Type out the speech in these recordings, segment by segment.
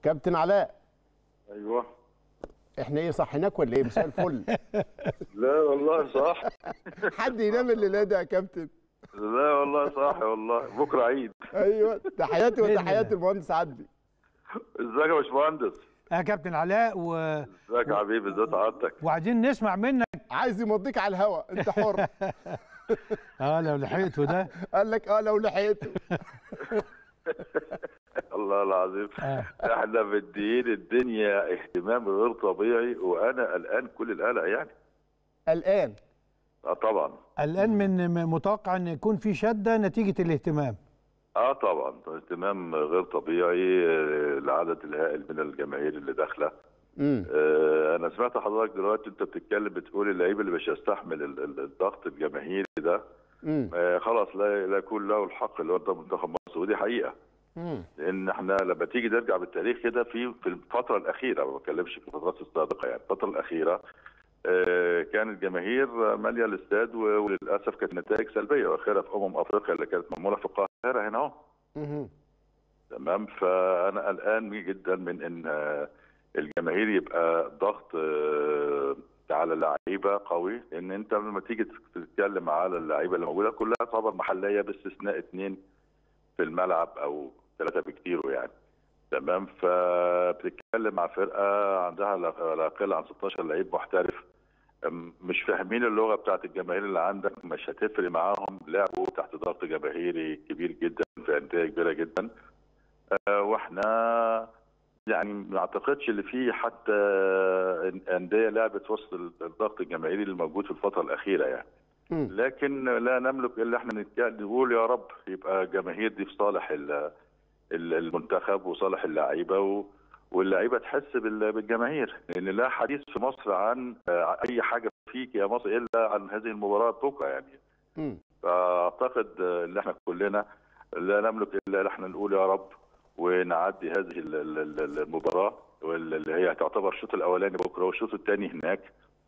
كابتن علاء ايوه احنا ايه صحيناك ولا ايه مساء الفل لا والله صح حد ينام الليله ده يا كابتن لا والله صح والله بكره عيد ايوه تحياتي بإذن وتحيات الله. المهندس عدلي ازيك يا باشمهندس يا كابتن علاء و... ازيك يا حبيبي ازي سعادتك وعايزين نسمع منك عايز يمضيك على الهوا انت حر اه لو لحقته ده قال لك اه لو لحقته الله العظيم آه. احنا مديين الدنيا اهتمام غير طبيعي وانا قلقان كل القلق يعني الان اه طبعا الان من م- متوقع ان يكون في شده نتيجه الاهتمام اه طبعا اهتمام غير طبيعي آه، العدد الهائل من الجماهير اللي داخله امم آه، انا سمعت حضرتك دلوقتي انت بتتكلم بتقول اللعيب اللي مش هيستحمل ال- ال- الضغط الجماهيري ده امم آه، خلاص لا لا يكون له الحق اللي هو ده منتخب مصر ودي حقيقه امم لان احنا لما تيجي نرجع بالتاريخ كده في في الفتره الاخيره ما بتكلمش في الفترات السابقه يعني الفتره الاخيره آه، كان الجماهير ماليه الاستاد و- وللاسف كانت نتائج سلبيه واخرها في امم افريقيا اللي كانت معموله في القاهره هنا اهو امم تمام فانا قلقان جدا من ان آه، الجماهير يبقى ضغط آه، على اللعيبه قوي لان انت لما تيجي تتكلم على اللعيبه اللي موجوده كلها تعتبر محليه باستثناء اثنين في الملعب او ثلاثه بكتير يعني تمام فبتتكلم مع فرقه عندها لا لا يقل عن 16 لعيب محترف أم، مش فاهمين اللغه بتاعت الجماهير اللي عندك مش هتفرق معاهم لعبوا تحت ضغط جماهيري كبير جدا في انديه كبيره جدا آه، واحنا يعني ما اعتقدش ان في حتى انديه لعبت وسط الضغط الجماهيري اللي موجود في الفتره الاخيره يعني مم. لكن لا نملك الا احنا نتكلم نقول يا رب يبقى الجماهير دي في صالح ال- ال- المنتخب وصالح اللعيبه و- واللعيبه تحس بال- بالجماهير لان لا حديث في مصر عن آه، اي حاجه فيك يا مصر الا عن هذه المباراه بكره يعني امم فاعتقد آه، ان احنا كلنا لا نملك الا ان احنا نقول يا رب ونعدي هذه ال- ال- ال- المباراه واللي هي تعتبر الشوط الاولاني بكره والشوط الثاني هناك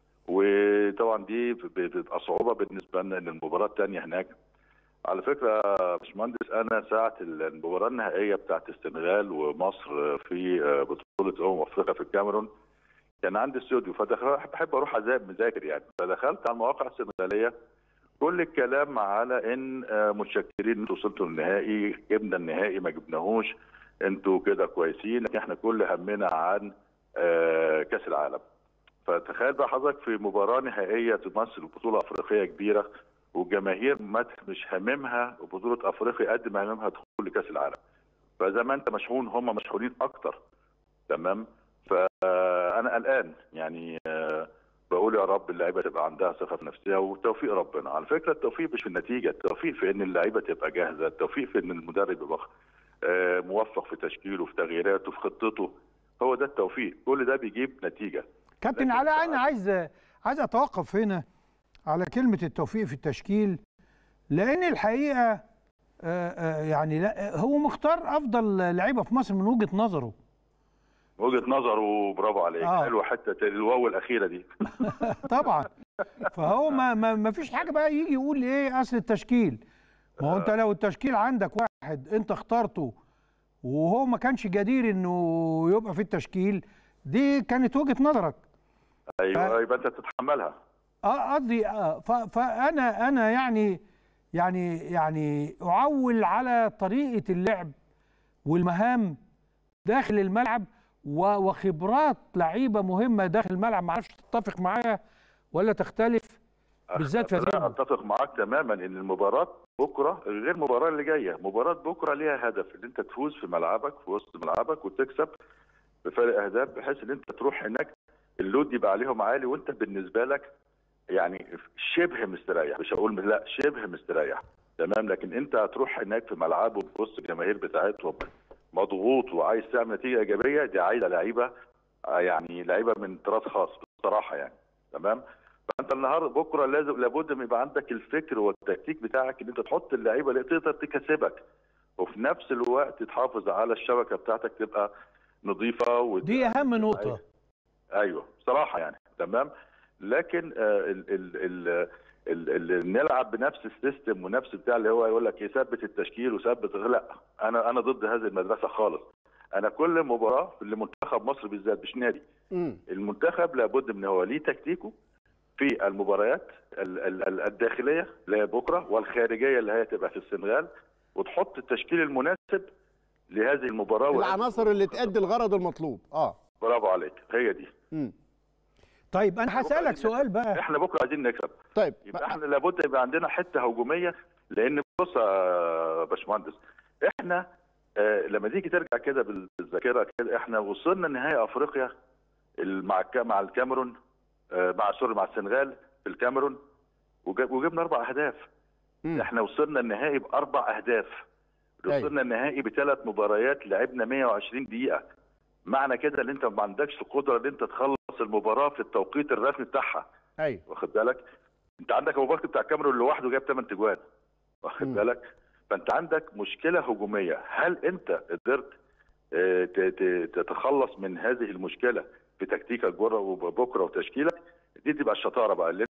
وطبعا دي ب- بتبقى صعوبه بالنسبه لنا ان المباراه الثانيه هناك على فكره يا باشمهندس انا ساعه المباراه النهائيه بتاعت السنغال ومصر في بطوله امم افريقيا في الكاميرون كان عندي استوديو فدخل بحب اروح أذاكر مذاكر يعني فدخلت على المواقع السنغاليه كل الكلام على ان آه، متشكرين انتوا وصلتوا للنهائي جبنا النهائي ما جبناهوش انتوا كده كويسين لكن احنا كل همنا عن آه، كاس العالم فتخيل بقى حضرتك في مباراه نهائيه تمثل بطوله افريقيه كبيره والجماهير ما ت- مش هاممها بطوله افريقيا قد ما هاممها دخول لكاس العالم فزي ما انت مشحون هم مشحونين اكتر تمام فانا قلقان يعني آه، بقول يا رب اللعيبه تبقى عندها ثقه في نفسها وتوفيق ربنا على فكره التوفيق مش في النتيجه التوفيق في ان اللعيبه تبقى جاهزه التوفيق في ان المدرب يبقى آه، موفق في تشكيله في تغييراته في خطته هو ده التوفيق كل ده بيجيب نتيجه كابتن لكن علاء انا ساعات- عايز عايز اتوقف هنا على كلمه التوفيق في التشكيل لان الحقيقه آه، آه، يعني لا هو مختار افضل لعيبه في مصر من وجهه نظره وجهه نظره برافو عليك آه. حلوه حته الواو الاخيره دي طبعا فهو ما, ما, ما فيش حاجه بقى يجي يقول ايه اصل التشكيل ما هو انت لو التشكيل عندك واحد انت اخترته وهو ما كانش جدير انه يبقى في التشكيل دي كانت وجهه نظرك ايوه يبقى انت تتحملها اه قصدي آه ف- فانا انا يعني يعني يعني اعول على طريقه اللعب والمهام داخل الملعب و- وخبرات لعيبه مهمه داخل الملعب ما اعرفش تتفق معايا ولا تختلف بالذات في هذه لا المباراة. اتفق معاك تماما ان المباراه بكره غير المباراه اللي جايه مباراه بكره ليها هدف ان انت تفوز في ملعبك في وسط ملعبك وتكسب بفارق اهداف بحيث ان انت تروح هناك اللود يبقى عليهم عالي وانت بالنسبه لك يعني شبه مستريح مش هقول لا شبه مستريح تمام لكن انت هتروح هناك في ملعبهم في وسط الجماهير بتاعتهم مضغوط وعايز تعمل نتيجه ايجابيه دي عايزه لعيبه آه، يعني لعيبه من طراز خاص بصراحه يعني تمام فانت النهارده بكره لازم لابد من يبقى عندك الفكر والتكتيك بتاعك ان انت تحط اللعيبه اللي تقدر تكسبك وفي نفس الوقت تحافظ على الشبكه بتاعتك تبقى نظيفه وت... دي اهم نقطه ايوه بصراحه يعني تمام لكن آه ال ال ال ال ال نلعب بنفس السيستم ونفس بتاع اللي هو يقول لك يثبت التشكيل وثبت لا انا انا ضد هذه المدرسه خالص انا كل مباراه لمنتخب مصر بالذات مش نادي مم. المنتخب لابد من هو ليه تكتيكه في المباريات ال- ال- ال- الداخليه اللي هي بكره والخارجيه اللي هي تبقى في السنغال وتحط التشكيل المناسب لهذه المباراه وهذه العناصر اللي تأدي الغرض المطلوب اه برافو عليك هي دي مم. طيب انا هسالك سؤال بقى احنا بكره عايزين نكسب طيب يبقى احنا لابد يبقى عندنا حته هجوميه لان بص يا باشمهندس احنا آه لما تيجي ترجع كده بالذاكره كده احنا وصلنا نهائي افريقيا ال- مع الك- مع الكاميرون آه مع سوري مع السنغال في الكاميرون وجاب- وجبنا اربع اهداف مم. احنا وصلنا النهائي باربع اهداف أيوة. وصلنا النهائي بثلاث مباريات لعبنا 120 دقيقه معنى كده ان انت ما عندكش القدره ان انت تخلص المباراه في التوقيت الرسمي بتاعها ايوه واخد بالك انت عندك ابو بكر بتاع الكاميرون لوحده جاب 8 تجوان واخد مم. بالك فانت عندك مشكله هجوميه هل انت قدرت آه، ت- ت- تتخلص من هذه المشكله بتكتيكك بره وبكره وتشكيلك دي تبقى الشطاره بقى اللي